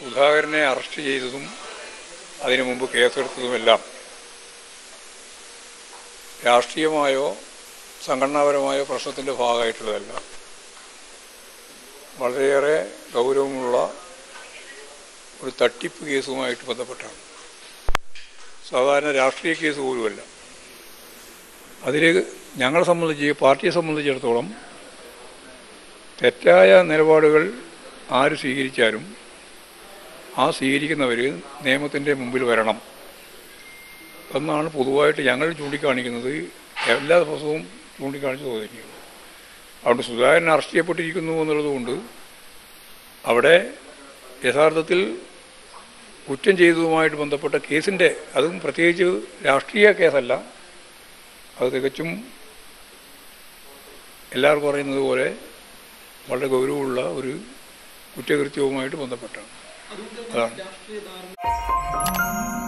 സുധാകരനെ അറസ്റ്റ് ചെയ്തതും അതിനു മുമ്പ് കേസെടുത്തതുമെല്ലാം രാഷ്ട്രീയമായോ സംഘടനാപരമായോ പ്രശ്നത്തിൻ്റെ ഭാഗമായിട്ടുള്ളതല്ല വളരെയേറെ ഗൗരവമുള്ള ഒരു തട്ടിപ്പ് കേസുമായിട്ട് ബന്ധപ്പെട്ടാണ് സാധാരണ രാഷ്ട്രീയ കേസ് പോലുമല്ല അതിൽ ഞങ്ങളെ സംബന്ധിച്ച് പാർട്ടിയെ സംബന്ധിച്ചിടത്തോളം തെറ്റായ നിലപാടുകൾ ആര് സ്വീകരിച്ചാലും ആ സ്വീകരിക്കുന്നവർ നിയമത്തിൻ്റെ മുമ്പിൽ വരണം എന്നാണ് പൊതുവായിട്ട് ഞങ്ങൾ ചൂണ്ടിക്കാണിക്കുന്നത് എല്ലാ ദിവസവും ചൂണ്ടിക്കാണിച്ച് തോന്നിയിരിക്കുന്നത് അവിടെ സുധാകരൻ അറസ്റ്റ് ചെയ്യപ്പെട്ടിരിക്കുന്നു എന്നുള്ളതുകൊണ്ട് അവിടെ യഥാർത്ഥത്തിൽ കുറ്റം ചെയ്തതുമായിട്ട് ബന്ധപ്പെട്ട കേസിൻ്റെ അതും പ്രത്യേകിച്ച് രാഷ്ട്രീയ കേസല്ല അത് തികച്ചും എല്ലാവർക്കും അറിയുന്നത് പോലെ വളരെ ഗൗരവമുള്ള ഒരു കുറ്റകൃത്യവുമായിട്ട് ബന്ധപ്പെട്ടാണ് അതാണ്